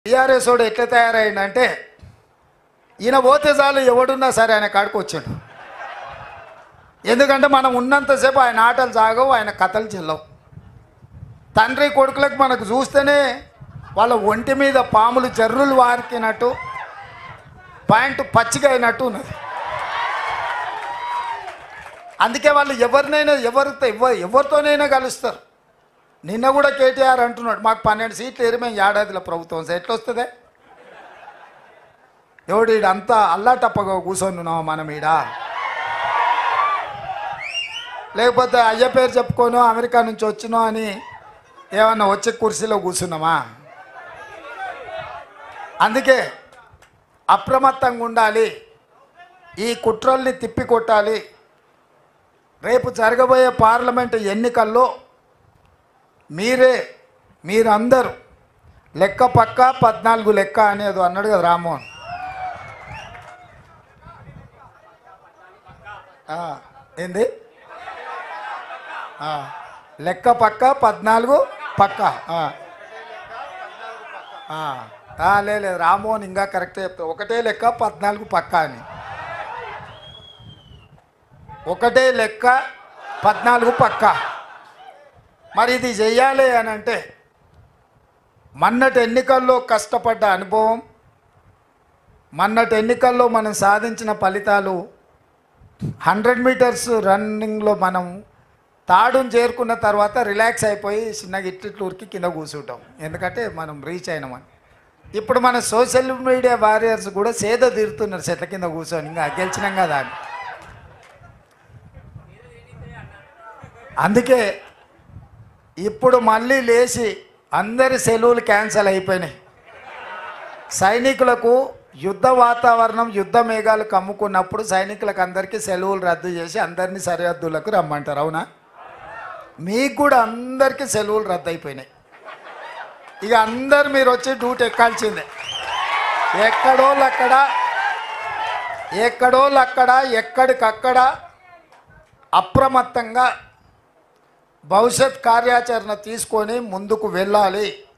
TRS వాడు ఎట్లా తయారైందంటే ఈయన పోతే చాలు ఎవడున్నా సరే ఆయన కాడికి వచ్చాడు ఎందుకంటే మనం ఉన్నంతసేపు ఆయన ఆటలు సాగవు ఆయన కథలు చెల్లవు తండ్రి కొడుకులకు మనకు చూస్తేనే వాళ్ళ ఒంటి మీద పాములు జర్రులు వారికినట్టు పాయింట్ పచ్చిగా అయినట్టు ఉన్నది అందుకే వాళ్ళు ఎవరినైనా ఎవరితో ఎవ- ఎవరితోనైనా కలుస్తారు నిన్న కూడా కేటీఆర్ అంటున్నాడు మాకు పన్నెండు సీట్లు ఏరి మేము ఏడాదిలో ప్రభుత్వం సార్ ఎట్లా వస్తుందే ఎవడు ఈడ అంతా అల్లాటప్పగా కూర్చొని ఉన్నాం మనం ఈడ లేకపోతే అయ్య పేరు చెప్పుకోను అమెరికా నుంచి వచ్చినో అని ఏమన్నా వచ్చే కుర్చీలో కూర్చున్నామా అందుకే అప్రమత్తంగా ఉండాలి ఈ కుట్రల్ని తిప్పికొట్టాలి రేపు జరగబోయే పార్లమెంటు ఎన్నికల్లో మీరే మీరందరూ లెక్క పక్క పద్నాలుగు లెక్క అనేది అన్నాడు కదా రామ్మోహన్ ఆ, ఏంది ఆ, లెక్క పక్క పద్నాలుగు పక్క ఆ. ఆ, ఆ, లే లేదు రామ్మోహన్ ఇంకా కరెక్టే చెప్తా ఒకటే లెక్క పద్నాలుగు పక్క అని ఒకటే లెక్క పద్నాలుగు పక్క మరి ఇది చెయ్యాలి అని అంటే మన్నటి ఎన్నికల్లో కష్టపడ్డ అనుభవం మన్నటి ఎన్నికల్లో మనం సాధించిన ఫలితాలు హండ్రెడ్ మీటర్స్ రన్నింగ్లో మనం తాడును చేరుకున్న తర్వాత రిలాక్స్ అయిపోయి చిన్నగా ఇట్టిట్లూరికి కింద కూర్చుంటాం ఎందుకంటే మనం రీచ్ అయినామని ఇప్పుడు మన సోషల్ మీడియా వారియర్స్ కూడా సేద తీరుతున్నారు చెట్ల కింద కూర్చొని ఇంకా గెలిచినాం కదా అని అందుకే ఇప్పుడు మళ్ళీ లేచి అందరి సెలవులు క్యాన్సిల్ అయిపోయినాయి సైనికులకు యుద్ధ వాతావరణం యుద్ధ మేఘాలు కమ్ముకున్నప్పుడు సైనికులకు అందరికీ సెలవులు రద్దు చేసి అందరినీ సరిహద్దులకు రమ్మంటారు అవునా మీకు కూడా అందరికీ సెలవులు రద్దు అయిపోయినాయి ఇక అందరు మీరు వచ్చి డ్యూటీ ఎక్కాల్సిందే ఎక్కడోళ్ళు అక్కడ ఎక్కడోళ్ళు అక్కడ ఎక్కడికక్కడ అప్రమత్తంగా భవిష్యత్ కార్యాచరణ తీసుకొని ముందుకు వెళ్ళాలి